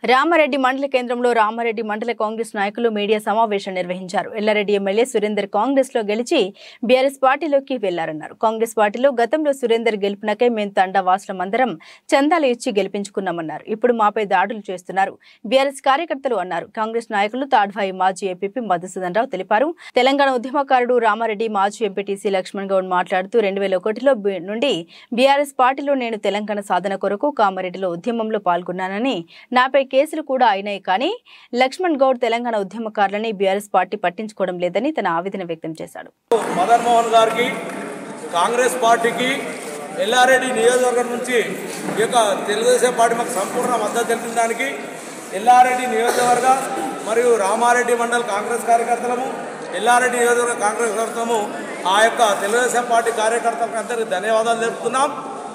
రామారెడ్డి మండల కేంద్రంలో రామారెడ్డి మండల కాంగ్రెస్ నాయకులు మీడియా సమావేశం నిర్వహించారు ఎల్లారెడ్డి ఎమ్మెల్యే సురేందర్ కాంగ్రెస్ లో గెలిచి బీఆర్ఎస్ పార్టీలోకి వెళ్లారన్నారు కాంగ్రెస్ పార్టీలో గతంలో సురేందర్ గెలుపునకై మేం తండా వాసులమందరం చందాలు ఇచ్చి గెలిపించుకున్నామన్నారు ఇప్పుడు మాపై దాడులు చేస్తున్నారు బీఆర్ఎస్ కార్యకర్తలు అన్నారు కాంగ్రెస్ నాయకులు తాడ్వాయి మాజీ ఎంపీ మధుసూదన్ రావు తెలిపారు తెలంగాణ ఉద్యమకారుడు రామారెడ్డి మాజీ ఎంపీటీసీ లక్ష్మణ్ గౌడ్ మాట్లాడుతూ రెండు వేల ఒకటిలో బి- నుండి బీఆర్ఎస్ పార్టీలో నేను తెలంగాణ సాధన కొరకు కామారెడ్డిలో ఉద్యమంలో పాల్గొన్నానని నాపై కేసులు కూడా అయినాయి కానీ లక్ష్మణ్ గౌడ్ తెలంగాణ ఉద్యమకారులని బీఆర్ఎస్ పార్టీ పట్టించుకోవడం లేదని తన ఆవేదన వ్యక్తం చేశాడు మదన్ మోహన్ గారికి కాంగ్రెస్ పార్టీకి ఎల్లారెడ్డి నియోజకవర్గం నుంచి ఈ యొక్క తెలుగుదేశం పార్టీ మాకు సంపూర్ణ మద్దతు తెలిపిన దానికి ఎల్లారెడ్డి నియోజకవర్గ మరియు రామారెడ్డి మండల్ కాంగ్రెస్ కార్యకర్తలము ఎల్లారెడ్డి నియోజకవర్గ కాంగ్రెస్ కార్యకర్తలము ఆ యొక్క తెలుగుదేశం పార్టీ కార్యకర్తలకు అందరికీ ధన్యవాదాలు తెలుపుతున్నాం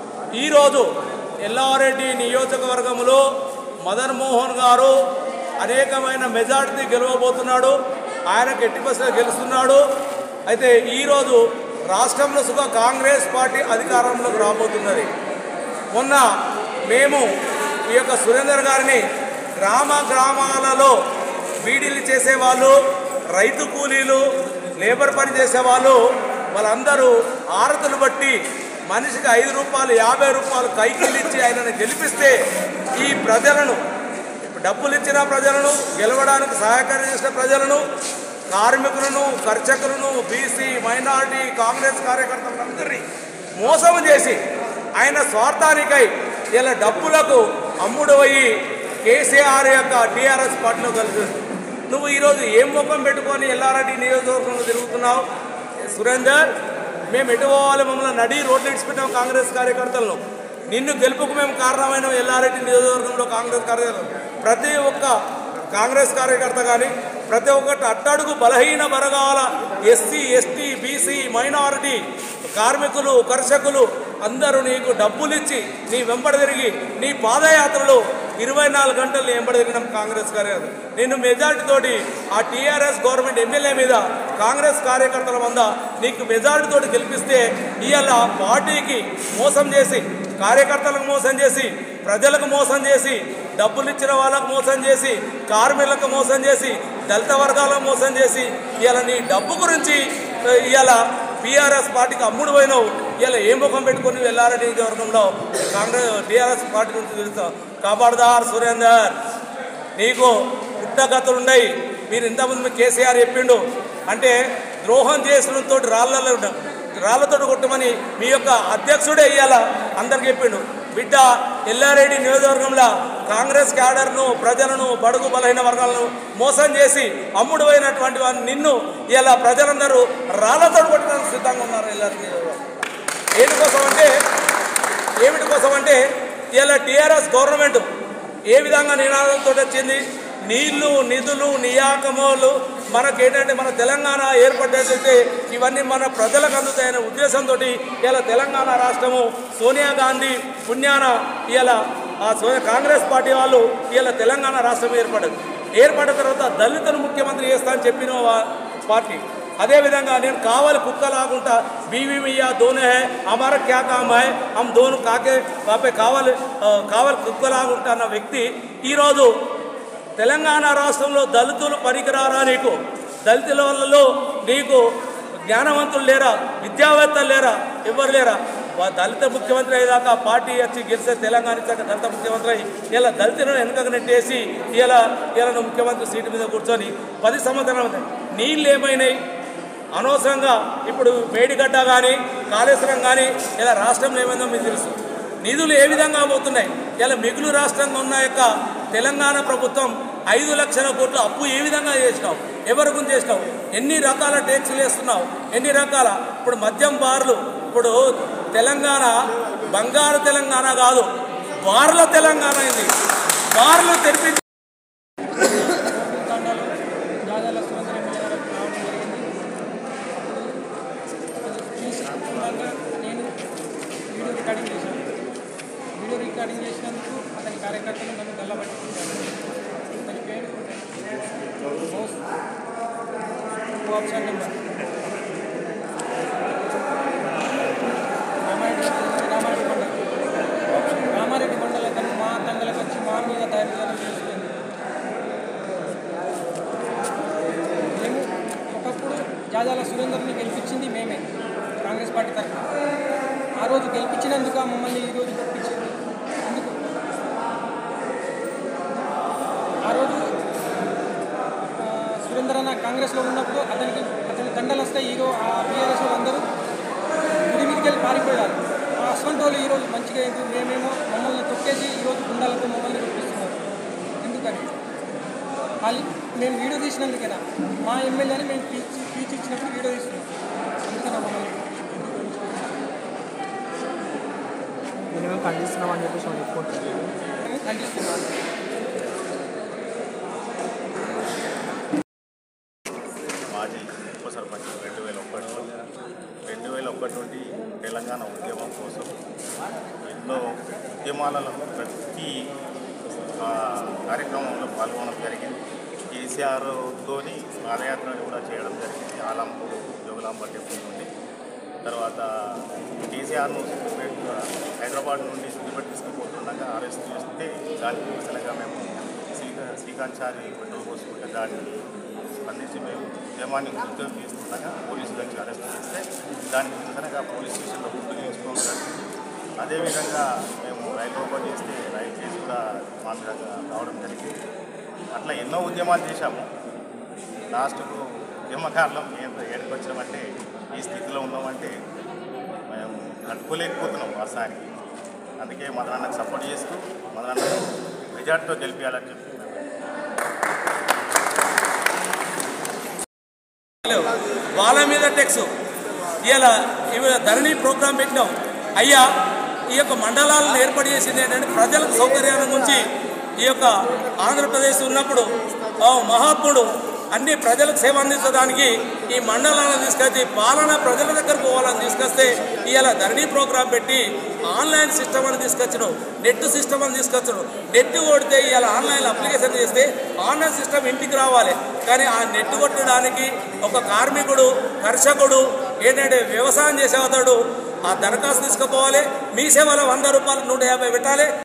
ఈరోజు ఎల్లారెడ్డి నియోజకవర్గంలో మదన్ మోహన్ గారు అనేకమైన మెజార్టీ గెలవబోతున్నాడు ఆయనకు ఎట్టి బస్సులో గెలుస్తున్నాడు అయితే ఈరోజు రాష్ట్రంలో సుఖ కాంగ్రెస్ పార్టీ అధికారంలోకి రాబోతున్నది మొన్న మేము ఈ యొక్క సురేందర్ గారిని గ్రామ గ్రామాలలో బీడీలు చేసేవాళ్ళు రైతు కూలీలు లేబర్ పని చేసేవాళ్ళు వాళ్ళందరూ ఆరతులు బట్టి మనిషికి ఐదు రూపాయలు యాభై రూపాయలు కైకిలు ఇచ్చి ఆయనను గెలిపిస్తే ఈ ప్రజలను డబ్బులు ఇచ్చిన ప్రజలను గెలవడానికి సహాయకారం చేసిన ప్రజలను కార్మికులను కర్చకులను బీసీ మైనారిటీ కాంగ్రెస్ కార్యకర్తలందరినీ మోసం చేసి ఆయన స్వార్థానికై ఇలా డబ్బులకు అమ్ముడు అయ్యి కేసీఆర్ యొక్క టీఆర్ఎస్ పార్టీలో కలిసి నువ్వు ఈరోజు ఏం ముఖం పెట్టుకొని ఎల్లారెడ్డి నియోజకవర్గంలో తిరుగుతున్నావు సురేందర్ మేము ఎటు పోవాలి మమ్మల్ని నడి రోడ్లు ఇడిచిపెట్టాం కాంగ్రెస్ కార్యకర్తలను నిన్ను గెలుపుకు మేము కారణమైన ఎల్లారెడ్డి నియోజకవర్గంలో కాంగ్రెస్ కార్యకర్తలు ప్రతి ఒక్క కాంగ్రెస్ కార్యకర్త కానీ ప్రతి ఒక్కటి అట్టడుగు బలహీన వర్గాల ఎస్సీ ఎస్టీ బీసీ మైనారిటీ కార్మికులు కర్షకులు అందరూ నీకు డబ్బులు ఇచ్చి నీ వెంబడి తిరిగి నీ పాదయాత్రలో ఇరవై నాలుగు గంటలు నీ వెంబడి తిరిగినాం కాంగ్రెస్ కార్యకర్త నేను మెజార్టీ తోటి ఆ టీఆర్ఎస్ గవర్నమెంట్ ఎమ్మెల్యే మీద కాంగ్రెస్ కార్యకర్తల వద్ద నీకు మెజార్టీ తోటి గెలిపిస్తే ఇవాళ పార్టీకి మోసం చేసి కార్యకర్తలకు మోసం చేసి ప్రజలకు మోసం చేసి డబ్బులు ఇచ్చిన వాళ్ళకు మోసం చేసి కార్మికులకు మోసం చేసి దళిత వర్గాలకు మోసం చేసి ఇవాళ నీ డబ్బు గురించి ఇవాళ బీఆర్ఎస్ పార్టీకి అమ్ముడు పోయినావు ఇలా ఏ ముఖం పెట్టుకొని వెళ్ళారెడ్డి నియోజకవర్గంలో కాంగ్రెస్ టీఆర్ఎస్ పార్టీ గురించి తెలుస్తాం కాపాడదార్ సురేందర్ నీకు పుట్టగతులు ఉన్నాయి మీరు ఇంతకుముందు మీ కేసీఆర్ చెప్పిండు అంటే ద్రోహం చేసినంతో రాళ్ళలో రాళ్లతో కొట్టమని మీ యొక్క అధ్యక్షుడే ఇవాళ అందరికి చెప్పిండు బిడ్డ ఎల్లారెడ్డి నియోజకవర్గంలో కాంగ్రెస్ క్యాడర్ను ప్రజలను బడుగు బలహీన వర్గాలను మోసం చేసి అమ్ముడు అయినటువంటి వారిని నిన్ను ఇలా ప్రజలందరూ రాళ్లతో కొట్టడానికి సిద్ధంగా ఉన్నారు ఎల్లారెడ్డి నియోజకవర్గం ఏది కోసం అంటే ఏమిటి కోసం అంటే ఇలా టీఆర్ఎస్ గవర్నమెంట్ ఏ విధంగా నినాదంతో వచ్చింది నీళ్లు నిధులు నియామకాలు మనకి ఏంటంటే మన తెలంగాణ ఏర్పడ్డట్టయితే ఇవన్నీ మన ప్రజలకు అందుతాయనే ఉద్దేశంతో ఇలా తెలంగాణ రాష్ట్రము సోనియా గాంధీ పుణ్యాన ఇలా ఆ సో కాంగ్రెస్ పార్టీ వాళ్ళు ఇలా తెలంగాణ రాష్ట్రం ఏర్పడదు ఏర్పడిన తర్వాత దళితులు ముఖ్యమంత్రి చేస్తా అని చెప్పిన వా- పార్టీ అదేవిధంగా నేను కావాలి కుక్కలాగుంటా బీవీ మియా దోనే హై హమార క్యా కామ్ హై హమ్ దోను కాకే వాపే కావాలి ఆ, కావాలి కుక్కలాగుంటా అన్న వ్యక్తి ఈరోజు తెలంగాణ రాష్ట్రంలో దళితులు పనికిరారా నీకు దళితుల వాళ్ళలో నీకు జ్ఞానవంతులు లేరా విద్యావేత్తలు లేరా ఎవరు లేరా వా దళిత ముఖ్యమంత్రి అయ్యేదాకా ఆ పార్టీ వచ్చి గెలిస్తే తెలంగాణ ఇచ్చాక దళిత ముఖ్యమంత్రి అయ్యి ఇలా దళితులను వెనుకకు నెట్టేసి ఇలా ఇలా నువ్వు ముఖ్యమంత్రి సీటు మీద కూర్చొని పది సంవత్సరాలు నీళ్ళు ఏమైనాయి అనవసరంగా ఇప్పుడు మేడిగడ్డ కానీ కాళేశ్వరం కానీ ఇలా రాష్ట్రంలో ఏమైందో మీకు తెలుసు నిధులు ఏ విధంగా పోతున్నాయి ఇలా మిగులు రాష్ట్రంగా ఉన్న యొక్క తెలంగాణ ప్రభుత్వం ఐదు లక్షల కోట్ల అప్పు ఏ విధంగా చేసినావు ఎవరి గురించి చేసినావు ఎన్ని రకాల ట్యాక్సులు వేస్తున్నావు ఎన్ని రకాల ఇప్పుడు మద్యం బార్లు ఇప్పుడు తెలంగాణ బంగారు తెలంగాణ కాదు బార్ల తెలంగాణ అయింది బార్లు తెరిపించి తండాలో దాదాల సురేంద్ర ఎమ్మెల్యే గారికి రావడం జరిగింది ఈ సందర్భంగా నేను వీడియో రికార్డింగ్ చేశాను వీడియో రికార్డింగ్ చేసినందుకు అతని కార్యకర్తలు నన్ను గల్లబట్టుకుంటాను అతని పేరు మోస్ ఆప్షన్ నెంబర్ రామారెడ్డి రామారెడ్డి మండలం రామారెడ్డి మండలం అతను మా తంగలకు వచ్చి మా మీద దాడి చేసుకుంది జాజాల సురేందర్ని గెలిపించింది మేమే కాంగ్రెస్ పార్టీ తరఫున ఆ రోజు గెలిపించినందుకు మమ్మల్ని ఈ రోజు గెలిపించింది ఎందుకు ఆ రోజు ఆ, సురేందర్ అన్న కాంగ్రెస్లో ఉన్నప్పుడు అతనికి అతని దండలు వస్తాయి ఈరో ఆ బీఆర్ఎస్ వాళ్ళందరూ గుడి మీదకి వెళ్ళి పారిపోయారు ఆ అసలు వాళ్ళు ఈరోజు మంచిగా అయింది మేమేమో మమ్మల్ని తొక్కేసి ఈరోజు గుండాలతో మమ్మల్ని చూపిస్తున్నారు ఎందుకని వాళ్ళు మేము వీడియో తీసినందుకేనా మా ఎమ్మెల్యేని మేము స్పీచ్ స్పీచ్ ఇచ్చినప్పుడు వీడియో తీసుకున్నాం అందుకని మమ్మల్ని మేము ఖండిస్తున్నామని చెప్పేసి వాళ్ళు చెప్పుకుంటున్నారు మేము ఖండిస్తున్నాం మాజీ ఉప సర్పంచ్ రెండు వేల ఒకటిలో రెండు వేల ఒకటి నుండి తెలంగాణ ఉద్యమం కోసం ఎన్నో ఉద్యమాలలో ప్రతి ఆ, కార్యక్రమంలో పాల్గొనడం జరిగింది కేసీఆర్తోని పాదయాత్ర కూడా చేయడం జరిగింది ఆలంపూర్ జోగులాంబ టెంపుల్ నుండి తర్వాత కేసీఆర్ను సిద్దిపేట హైదరాబాద్ నుండి సిద్దిపేట తీసుకుపోతుండగా అరెస్ట్ చేస్తే దానికి నిరసనగా మేము శ్రీకా శ్రీకాంత్ పెట్రోల్ పోసుకుంటే దానికి స్పందించి మేము ఉద్యమాన్ని ఉద్యోగం చేస్తుండగా పోలీసులు వచ్చి అరెస్ట్ చేస్తే దానికి నిరసనగా పోలీస్ స్టేషన్లో గుర్తు తీసుకోవడం జరిగింది అదేవిధంగా మేము రైలు ఓపెన్ చేస్తే రైలు కేసు కూడా మా మీద రావడం జరిగింది అట్లా ఎన్నో ఉద్యమాలు చేశాము లాస్ట్కు ఉద్యమకారులం ఏం ఏడుకు వచ్చినామంటే ఈ స్థితిలో ఉన్నామంటే మేము తట్టుకోలేకపోతున్నాం వాస్తవానికి అందుకే మదనాన్నకు సపోర్ట్ చేస్తూ మదనాన్న మెజార్టీతో గెలిపించాలని చెప్పి మేము వాళ్ళ మీద టెక్స్ ఇలా ఇవి ధరణి ప్రోగ్రాం పెట్టినాం అయ్యా ఈ యొక్క మండలాలను ఏర్పాటు చేసింది ఏంటంటే ప్రజలకు సౌకర్యాల గురించి ఈ యొక్క ఆంధ్రప్రదేశ్ ఉన్నప్పుడు ఆ మహాత్ముడు అన్ని ప్రజలకు సేవ అందించడానికి ఈ మండలాలను తీసుకొచ్చి పాలన ప్రజల దగ్గర పోవాలని తీసుకొస్తే ఇవాళ ధరణి ప్రోగ్రాం పెట్టి ఆన్లైన్ సిస్టమ్ అని తీసుకొచ్చడం నెట్ సిస్టమ్ అని తీసుకొచ్చడం నెట్ కొడితే ఇవాళ ఆన్లైన్ అప్లికేషన్ చేస్తే ఆన్లైన్ సిస్టమ్ ఇంటికి రావాలి కానీ ఆ నెట్ కొట్టడానికి ఒక కార్మికుడు కర్షకుడు ఏంటంటే వ్యవసాయం చేసేవాడు ఆ దరఖాస్తు తీసుకుపోవాలి మీ సేవలో వంద రూపాయలు నూట యాభై పెట్టాలి